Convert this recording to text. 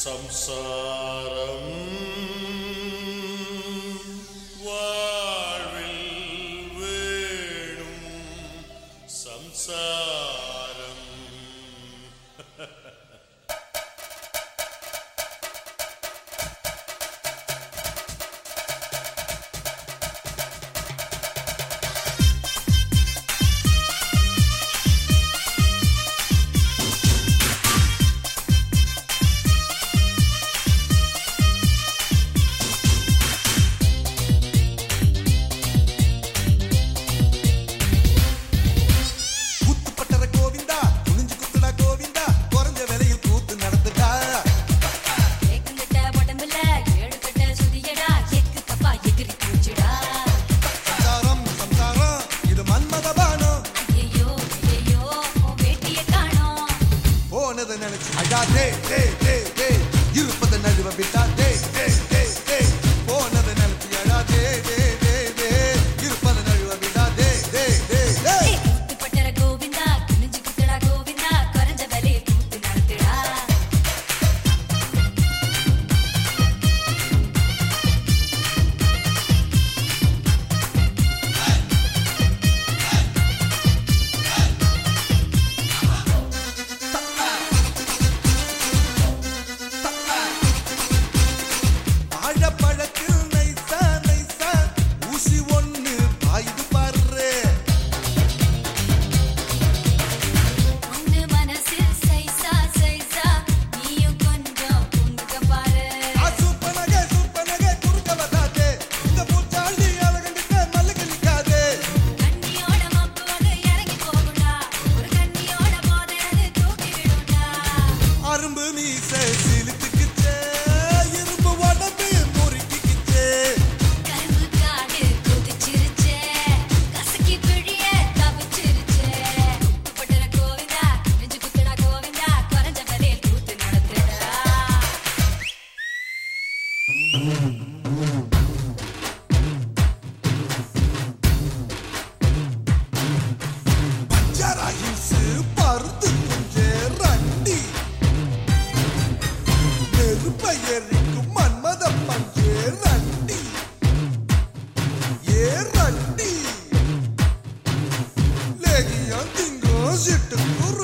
சம்சாரம் வாழ்வில் வேணும் சம்சாரம் குத்துப்பட்டற கோவிந்தா குனிஞ்சு குத்துடா கோவிந்தா குறைஞ்ச விலையில் கூத்து நடந்துட்டா ஏகங்கட்ட உடம்புல ஏழு கட்ட சுதியடா எக்கு கப்பா எகிரி பூச்சிடா சம்சாரம் சம்சாரம் இது மன்மத பானம் ஐயையோ ஐயையோ உன் வேட்டிய காணோம் போனதை நினைச்சு அடா டே டே டே டே இருப்பதை நழுவ விட்டா டே டே டே டே போனதை நினைச்சு அடா டே டே டே டே இருப்பதை நழுவ விட்டா டே டே டே டே ஏய், கூத்துப்பட்டற கோவிந்தா குனிஞ்சு குத்துடா கோவிந்தா குறைஞ்ச விலையை கூத்து நடத்துடா வாழைப்பழத்தில் நைசா நைசா ஊசி ஒண்ணு பாயுது பாரு ஒண்ணு மனசில் சைசா சைசா நீயும் கொஞ்சம் குண்டுக்க பாரு சூப்பனகே சூப்பனகே குறுக்க வராதே இந்த பூச்சாண்டி அழகண்டிக்க மல்லுக்கு நிக்காதே கண்ணியோட மப்பு வகை இறங்கி போகுடா ஒரு கண்ணியோட போதை அது தூக்கி விடுடா அரும்பு மீச சிலுத்துக்குச்சே இரும்பு உடம்பு முறுக்கிக்குச்சே கரும்பு காடு கொதிச்சிருச்சே கசக்கி பிழிய தவிச்சிருச்சே கூப்பிடுற கோவிந்தா நெஞ்சு குத்துடா கோவிந்தா குறைஞ்ச விலையில் கூத்து நடத்துடா ஜராயிசு பருத்து குஞ்சே ரண்டி நெருப்ப எரிக்கும் மன்மத பஞ்சே ரண்டி ஏ ரண்டி லேகியம் திங்கும் சிட்டுக்கு